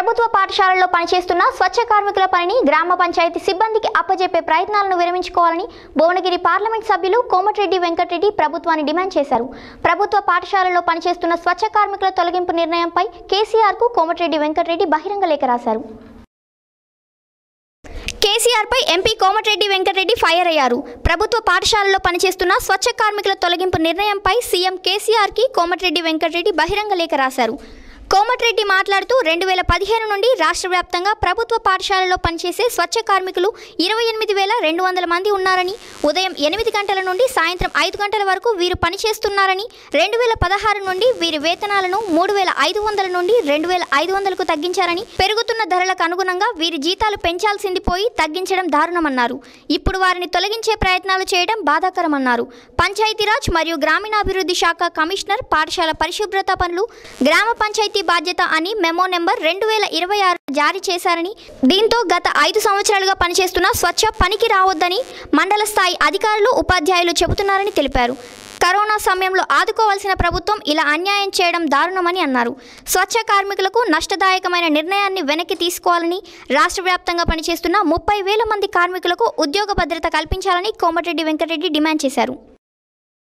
ప్రభుత్వ పాఠశాలల్లో పనిచేస్తున్న స్వచ్ఛ కార్మికుల పనిని గ్రామ పంచాయతీ సిబ్బందికి అప్పజెప్పే ప్రయత్నాలను విరమించుకోవాలని భువనగిరి పార్లమెంట్ సభ్యులు కోమటిరెడ్డి వెంకటరెడ్డి ప్రభుత్వాన్ని డిమాండ్ చేశారు ప్రభుత్వ పాఠశాలల్లో పనిచేస్తున్న స్వచ్ఛ కార్మికుల తొలగింపు నిర్ణయంపై కేసీఆర్కు కోమటిరెడ్డి వెంకటరెడ్డి బహిరంగ లేఖ రాశారు కేసీఆర్ పై ఎంపీ కోమటిరెడ్డి వెంకటరెడ్డి ఫైర్ అయ్యారు ప్రభుత్వ పాఠశాలలో పనిచేస్తున్న స్వచ్ఛ కార్మికుల తొలగింపు నిర్ణయంపై సీఎం కేసీఆర్ కి కోమటిరెడ్డి వెంకటరెడ్డి బహిరంగ లేఖ రాశారు కోమటిరెడ్డి మాట్లాడుతూ రెండు వేల పదిహేను నుండి రాష్ట్ర వ్యాప్తంగా ప్రభుత్వ పాఠశాలలో పనిచేసే స్వచ్ఛ కార్మికులు ఇరవై ఎనిమిది వేల రెండు వందల మంది ఉన్నారని ఉదయం ఎనిమిది గంటల నుండి సాయంత్రం ఐదు గంటల వరకు వీరు పనిచేస్తున్నారని రెండు వేల పదహారు నుండి వీరి వేతనాలను మూడు వేల ఐదు వందల నుండి రెండు వేల ఐదు వందలకు తగ్గించారని పెరుగుతున్న ధరలకు అనుగుణంగా వీరి జీతాలు పెంచాల్సింది పోయి తగ్గించడం దారుణమన్నారు ఇప్పుడు వారిని తొలగించే ప్రయత్నాలు చేయడం బాధాకరమన్నారు పంచాయతీరాజ్ మరియు గ్రామీణాభివృద్ధి శాఖ కమిషనర్ పాఠశాల పరిశుభ్రత పనులు గ్రామ పంచాయతీ బాధ్యత అని మెమో నెంబర్ రెండు వేల ఇరవై ఆరు జారీ చేశారని దీంతో గత ఐదు సంవత్సరాలుగా పనిచేస్తున్న స్వచ్ఛ పనికి రావద్దని మండల స్థాయి అధికారులు ఉపాధ్యాయులు చెబుతున్నారని తెలిపారు కరోనా సమయంలో ఆదుకోవాల్సిన ప్రభుత్వం ఇలా అన్యాయం చేయడం దారుణమని అన్నారు స్వచ్ఛ కార్మికులకు నష్టదాయకమైన నిర్ణయాన్ని వెనక్కి తీసుకోవాలని రాష్ట్ర వ్యాప్తంగా పనిచేస్తున్న ముప్పై వేల మంది కార్మికులకు ఉద్యోగ భద్రత కల్పించాలని కోమటిరెడ్డి వెంకటరెడ్డి డిమాండ్ చేశారు